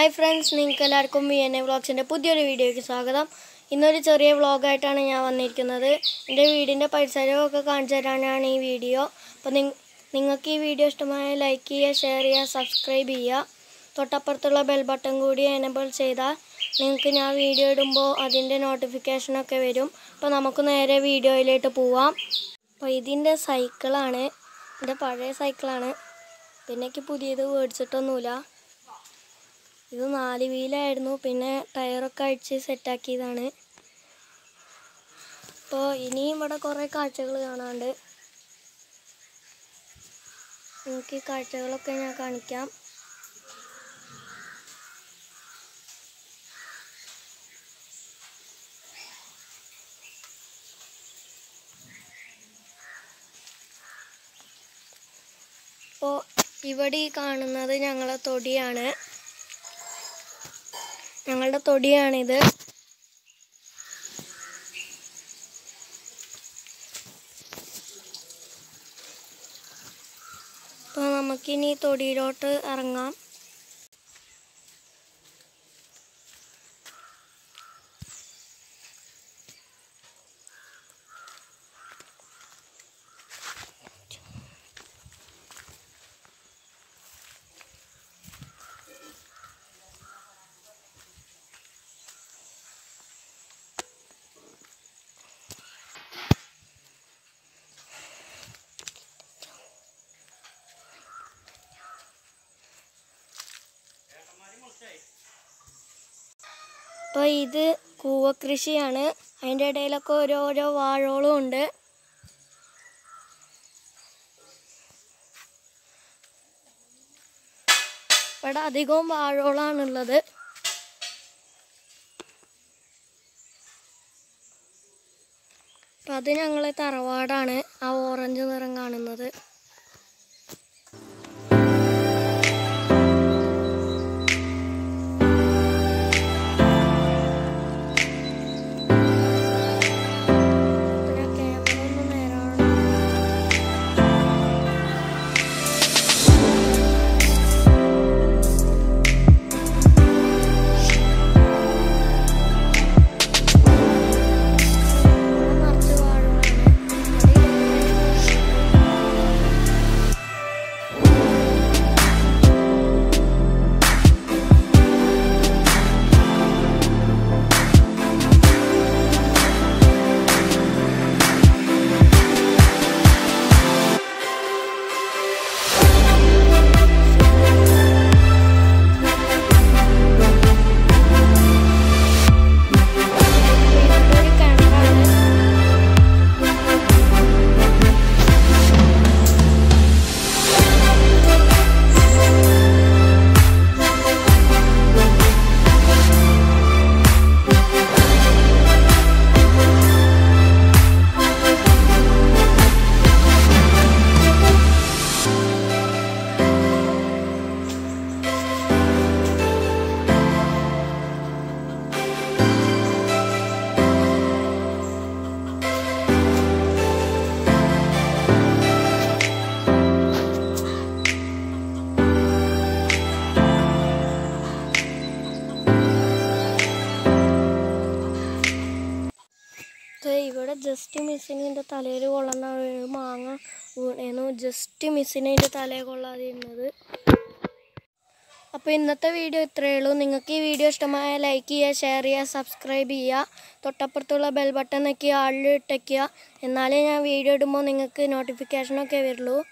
hi friends നിങ്ങൾക്ക് എല്ലാവർക്കും V N A വ്ളോഗ്സിൻ്റെ പുതിയൊരു വീഡിയോയ്ക്ക് സ്വാഗതം ഇന്നൊരു ചെറിയ വ്ളോഗായിട്ടാണ് ഞാൻ വന്നിരിക്കുന്നത് എൻ്റെ വീടിൻ്റെ പരിസരമൊക്കെ കാണിച്ചു തരാനാണ് ഈ വീഡിയോ അപ്പോൾ നിങ്ങൾക്ക് ഈ വീഡിയോ ഇഷ്ടമായ ലൈക്ക് ചെയ്യുക ഷെയർ ചെയ്യുക സബ്സ്ക്രൈബ് ചെയ്യുക തൊട്ടപ്പുറത്തുള്ള ബെൽ ബട്ടൺ കൂടി എനബിൾ ചെയ്താൽ നിങ്ങൾക്ക് ഞാൻ വീഡിയോ ഇടുമ്പോൾ അതിൻ്റെ നോട്ടിഫിക്കേഷനൊക്കെ വരും അപ്പോൾ നമുക്ക് നേരെ വീഡിയോയിലേക്ക് പോവാം അപ്പോൾ ഇതിൻ്റെ സൈക്കിളാണ് എൻ്റെ പഴയ സൈക്കിളാണ് പിന്നെ എനിക്ക് പുതിയത് മേടിച്ചിട്ടൊന്നുമില്ല ഇത് നാല് വീലായിരുന്നു പിന്നെ ടയറൊക്കെ അടിച്ച് സെറ്റാക്കിയതാണ് അപ്പോൾ ഇനിയും ഇവിടെ കുറേ കാഴ്ചകൾ കാണാണ്ട് നിങ്ങൾക്ക് ഈ കാഴ്ചകളൊക്കെ ഞാൻ കാണിക്കാം അപ്പോൾ ഇവിടെ ഈ കാണുന്നത് ഞങ്ങളെ തൊടിയാണ് ഞങ്ങളുടെ തൊടിയാണിത് അപ്പോൾ നമുക്കിനി തൊടിയിലോട്ട് ഇറങ്ങാം അപ്പോൾ ഇത് കൂവക്കൃഷിയാണ് അതിൻ്റെ ഇടയിലൊക്കെ ഓരോരോ വാഴകളും ഉണ്ട് ഇവിടെ അധികവും വാഴകളാണുള്ളത് അപ്പം അത് ഞങ്ങളെ തറവാടാണ് ആ ഓറഞ്ച് നിറം കാണുന്നത് പിന്നെ ക്യാമറ ഒന്ന് നേരാവണം ഇവിടെ നിറച്ച് വാഴകളാണ് ഇവിടെ ഒരു കിണറാണ് ദേ ഇവിടെ ജസ്റ്റ് മിസ്സിന് എൻ്റെ തലയിൽ കൊള്ളുന്ന ഒരു മാങ്ങ വീണേന്നു ജസ്റ്റ് മിസ്സിന് എൻ്റെ തലയിൽ കൊള്ളാതിരുന്നത് അപ്പോൾ ഇന്നത്തെ വീഡിയോ ഇത്രയേ ഉള്ളൂ നിങ്ങൾക്ക് ഈ വീഡിയോ ഇഷ്ടമായ ലൈക്ക് ചെയ്യുക ഷെയർ ചെയ്യുക സബ്സ്ക്രൈബ് ചെയ്യുക തൊട്ടപ്പുറത്തുള്ള ബെൽ ബട്ടൺ ഞെക്കി ആളിൽ ഇട്ടയ്ക്കുക എന്നാലേ ഞാൻ വീഡിയോ ഇടുമ്പോൾ നിങ്ങൾക്ക് നോട്ടിഫിക്കേഷനൊക്കെ വരുള്ളൂ